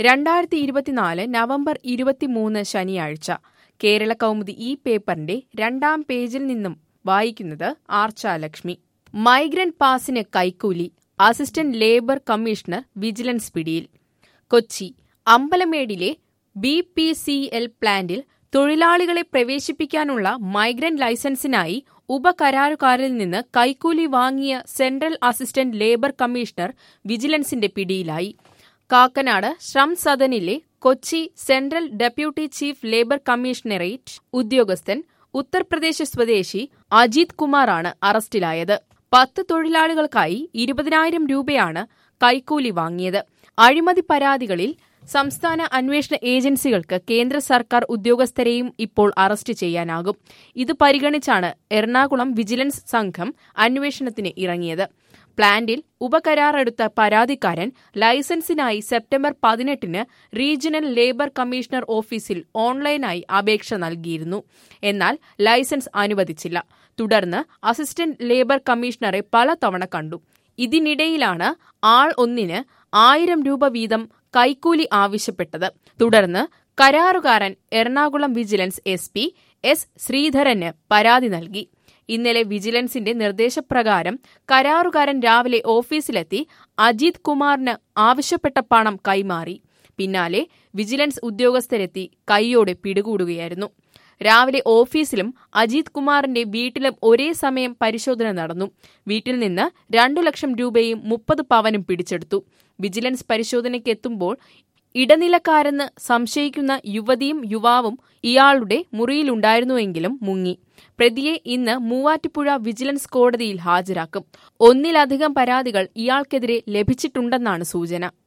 രണ്ടായിരത്തി ഇരുപത്തിനാല് നവംബർ ഇരുപത്തിമൂന്ന് ശനിയാഴ്ച കേരള കൗമുദി ഈ പേപ്പറിന്റെ രണ്ടാം പേജിൽ നിന്നും വായിക്കുന്നത് ആർച്ചാലക്ഷ്മി മൈഗ്രന്റ് പാസിന് കൈക്കൂലി അസിസ്റ്റന്റ് ലേബർ കമ്മീഷണർ വിജിലൻസ് പിടിയിൽ കൊച്ചി അമ്പലമേടിലെ ബി പി സി എൽ പ്ലാന്റിൽ തൊഴിലാളികളെ പ്രവേശിപ്പിക്കാനുള്ള മൈഗ്രന്റ് ലൈസൻസിനായി ഉപകരാറുകാരിൽ നിന്ന് കൈക്കൂലി വാങ്ങിയ സെൻട്രൽ അസിസ്റ്റന്റ് ലേബർ കമ്മീഷണർ വിജിലൻസിന്റെ പിടിയിലായി കാക്കനാട് ശ്രം സദനിലെ Kochi central deputy chief labour commissionerate ഉദ്യോഗസ്ഥൻ ഉത്തർപ്രദേശ് സ്വദേശി അജിത് കുമാറാണ് അറസ്റ്റിലായത് പത്ത് തൊഴിലാളികൾക്കായി ഇരുപതിനായിരം രൂപയാണ് കൈക്കൂലി വാങ്ങിയത് അഴിമതി പരാതികളിൽ സംസ്ഥാന അന്വേഷണ ഏജൻസികൾക്ക് കേന്ദ്ര സർക്കാർ ഉദ്യോഗസ്ഥരെയും ഇപ്പോൾ അറസ്റ്റ് ചെയ്യാനാകും ഇത് പരിഗണിച്ചാണ് എറണാകുളം വിജിലൻസ് സംഘം അന്വേഷണത്തിന് ഇറങ്ങിയത് പ്ലാന്റിൽ ഉപകരാറെടുത്ത പരാതിക്കാരൻ ലൈസൻസിനായി സെപ്റ്റംബർ പതിനെട്ടിന് റീജിയണൽ ലേബർ കമ്മീഷണർ ഓഫീസിൽ ഓൺലൈനായി അപേക്ഷ നൽകിയിരുന്നു എന്നാൽ ലൈസൻസ് അനുവദിച്ചില്ല തുടർന്ന് അസിസ്റ്റന്റ് ലേബർ കമ്മീഷണറെ പലതവണ കണ്ടു ഇതിനിടയിലാണ് ആൾ ഒന്നിന് ആയിരം രൂപ വീതം കൈക്കൂലി ആവശ്യപ്പെട്ടത് തുടർന്ന് കരാറുകാരൻ Ernakulam vigilance S P S ശ്രീധരന് പരാതി നൽകി ഇന്നലെ വിജിലൻസിന്റെ നിർദ്ദേശപ്രകാരം കരാറുകാരൻ രാവിലെ ഓഫീസിലെത്തി അജിത് കുമാറിന് ആവശ്യപ്പെട്ട പണം കൈമാറി പിന്നാലെ വിജിലൻസ് ഉദ്യോഗസ്ഥരെത്തി കൈയോടെ പിടികൂടുകയായിരുന്നു രാവിലെ ഓഫീസിലും അജിത് കുമാറിന്റെ വീട്ടിലും ഒരേ സമയം പരിശോധന നടന്നു വീട്ടിൽ നിന്ന് രണ്ടു ലക്ഷം രൂപയും മുപ്പത് പവനും പിടിച്ചെടുത്തു വിജിലൻസ് പരിശോധനയ്ക്ക് എത്തുമ്പോൾ ഇടനിലക്കാരെന്ന് സംശയിക്കുന്ന യുവതിയും യുവാവും ഇയാളുടെ മുറിയിലുണ്ടായിരുന്നുവെങ്കിലും മുങ്ങി പ്രതിയെ ഇന്ന് മൂവാറ്റുപുഴ വിജിലൻസ് കോടതിയിൽ ഹാജരാക്കും ഒന്നിലധികം പരാതികൾ ഇയാൾക്കെതിരെ ലഭിച്ചിട്ടുണ്ടെന്നാണ് സൂചന